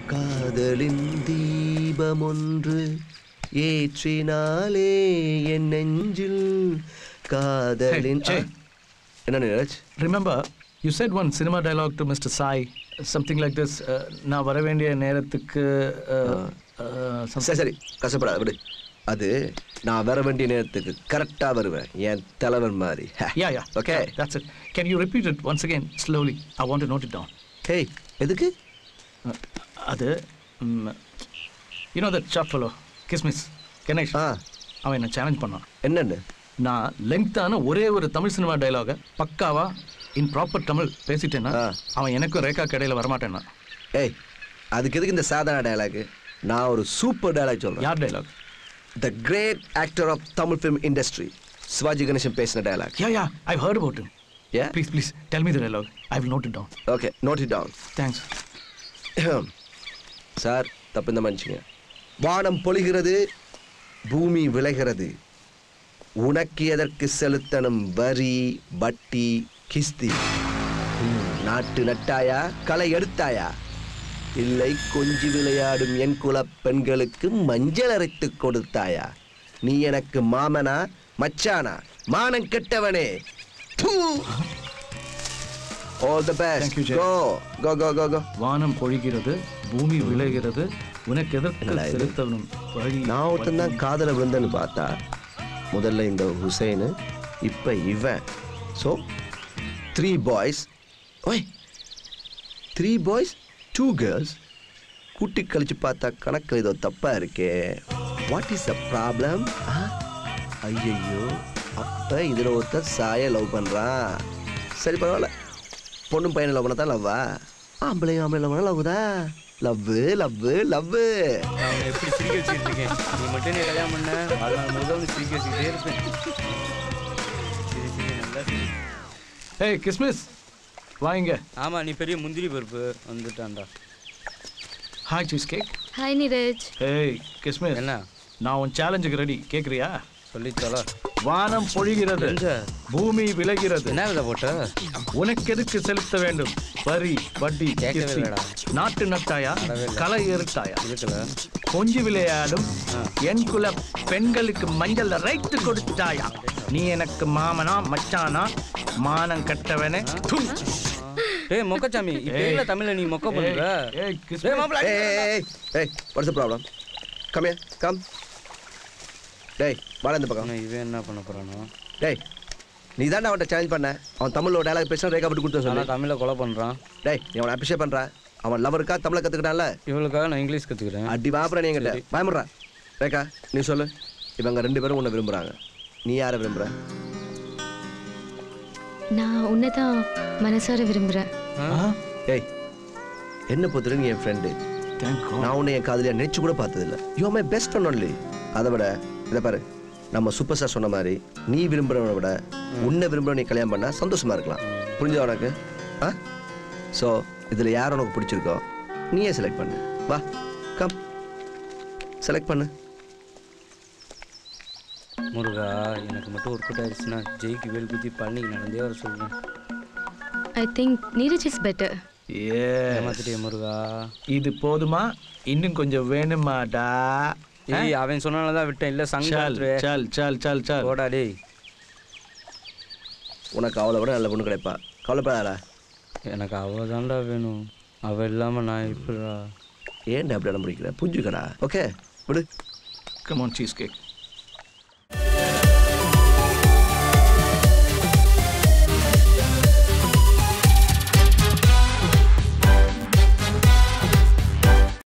காதலின் தீபம் ஒன்று ஏற்றினாலே என் நெஞ்சில் காதலின் Hey, Jay. ஆ? என்ன Neeraj Remember, you said one cinema dialogue to Mr. Sai, something like this. Uh, நான் வர வேண்டிய நேரத்துக்கு uh, uh, something- சரி சரி கஷ்டப்படாத விடு அது நான் வர வேண்டிய நேரத்துக்கு கரெக்டா வருவேன் என் தலைவன் மாதிரி Yeah, yeah. Okay Yeah, That's it. Can you repeat it once again, slowly? I want to note it down. Hey எதுக்கு Uh, அது mm, you know that shop fellow, Kismis, Ganesh. ஆ அவன் என்ன சேலஞ்ச் பண்ணான் என்னன்னு நான் லெங்க்தான ஒரே ஒரு தமிழ் சினிமா டைலாக பக்காவா இன் ப்ராப்பர் தமிழ் பேசிட்டேன்னா ஆ. அவன் எனக்கும் ரேகா கடையில் வரமாட்டேன்னா ஏய் அதுக்கு எதுக்கு இந்த சாதாரண டயலாக் நான் ஒரு சூப்பர் டயலாக் சொல்றேன் யார் dialogue the great actor of Tamil film industry Sivaji Ganesan பேசின dialogue yeah yeah I heard about him ஏ please please tell me the dialogue I will note it down okay note it down thanks sir தப்பு இந்த மனுஷங்க வானம் பொழிகிறது பூமி விளைகிறது உனக்கு எதற்கு செலுத்தணும் வரி வட்டி கிஸ்தி ம், நாட்டு நட்டாயா களை எடுத்தாயா இல்லை கொஞ்சி விளையாடும் என் குல பெண்களுக்கு மஞ்சள் அரைத்து கொடுத்தாயா நீ எனக்கு மாமனா மச்சானா மானம் கெட்டவனே all the Thank you, best Jay. Go go go go go வானம் பொழிகிறது பூமி விளைகிறது உனக்கு எதற்கு என்னடா இது? செலுத்தணும் வழி நான் ஒருத்தன் தான் காதல விழுந்தேன்னு பார்த்தா முதல்ல இந்த ஹுசைனு இப்போ இவன் ஸோ த்ரீ பாய்ஸ் ஓய் த்ரீ பாய்ஸ் டூ கேர்ள்ஸ் கூட்டி கழிச்சு பார்த்தா கணக்கு ஏதோ தப்பா இருக்கே வாட் இஸ் த ப்ராப்ளம் ஐயையோ அப்போ இதில் ஒருத்தர் சாய லவ் பண்ணுறான் சரி பரவாயில்ல பொண்ணும் பையனை லவ் பண்ண தான் லவ்வா ஆம்பளையும் ஆம்பளை லவ் பண்ண லவ் தான் லவ்வு லவ்வு லவ்வு நான் எப்படி சிரிக்க வச்சுட்டு இருக்கேன் நீ மட்டும் நீ கல்யாணம் பண்ண வாழ்நாள் முழுதும் உன்னை சிரிக்க வச்சுக்கிட்டே இருப்பேன் சிரி சிரி நல்லா சிரி ஏய் கிஸ்மிஸ் வாங்க ஆமா நீ பெரிய முந்திரி பருப்பு வந்துட்டான்டா hi cheesecake hi Neeraj ஏய் கிஸ்மிஸ் என்ன நான் உன் சேலஞ்சுக்கு ரெடி கேக்குறியா சொல்லி தொலை வானம் பொழிகிறது எங்க? பூமி விளைகிறது என்ன விதை போட்ட உனக்கு எதுக்கு செலுத்த வேண்டும் வரி வட்டி கேட்கவே கிஸ்தி. இல்லடா. நாட்டு நட்டாயா வரவே இல்ல. களை எருட்டாயா இருக்குல்ல கொஞ்சி விளையாடும் என் குல பெண்களுக்கு மஞ்சள் ரைட்டு கொடுத்தாயா நீ எனக்கு மாமனா மச்சானா மானம் கட்டவனே து. டேய் மொக்கச்சாமி இப்போ ஏய். இல்ல தமிழ்ல நீ மொக்க பண்ற ஏய், ஏய், கிஸ்மிஸ். டேய் மாப்பிள Hey, hey, hey, hey, what's the problem? Come here, come. டேய் வாடா இந்த பக்கம் இவன் என்ன பண்ண போறானோ டேய் நீ தான் அவன்கிட்ட சேலஞ்ச் பண்ண அவன் தமிழ்ல ஒரு டயலாக் பேசினா ரேகா போட்டு கொடுத்து ஆனா சொல்லு தமிழ்ல கொலை பண்றான் டேய் நீ அவனை அப்ரிஷியேட் பண்ற அவன் லவருக்கா தமிழை கத்துக்கிட்டான்ல இவளுக்காக நான் இங்கிலீஷ் கத்துக்கிறேன் அடி வாப்புற நீ என்கிட்ட பயமுடுறா ரேகா நீ சொல்லு இவங்க ரெண்டு பேரும் உன்னை விரும்புறாங்க நீ யாரை விரும்புற நான் உன்னை தான் மனசார விரும்புகிறேன் ஆ? டேய் என்ன பொறுத்தவரை நீ என் ஃப்ரெண்டு Thank God. நான் உன்னை என் காதலியா நினைச்சு கூட பார்த்ததில்ல you my best one only அதை விட இதை பாரு நம்ம சூப்பர் ஸ்டார் சொன்ன மாதிரி நீ விரும்புறவனை விட உன்னை விரும்புற நீ கல்யாணம் பண்ணா சந்தோஷமா இருக்கலாம் புரிஞ்சா உனக்கு ஆ ஸோ இதில் யார் உனக்கு பிடிச்சிருக்கோ நீயே செலக்ட் பண்ணு வா கம் செலக்ட் பண்ணு முருகா எனக்கு மட்டும் ஒர்க் அவுட் ஆயிடுச்சுன்னா ஜெய்க்கு வேல் குத்தி பழனிக்கு நடந்தே வர சொல்றேன் I think Neeraj is better Yes. ஏமாத்திட்டே முருகா இது போதுமா இன்னும் கொஞ்சம் வேணுமாடா ஏய் அவன் சொன்னால தான் விட்டேன் இல்ல சல் சங்க சல் சல் சல் சல் போடா டேய் உனக்கு அவளை விட நல்ல பொண்ணு கிடைப்பா கவலைப்படாதா எனக்கு அவ தான்டா வேணும் அவ இல்லாம நான் எப்படிடா ஏன்டா அப்படி இடம் பிடிக்கிற புரிஞ்சுக்கடா ஓகே விடு கம் ஆன் சீஸ் கேக்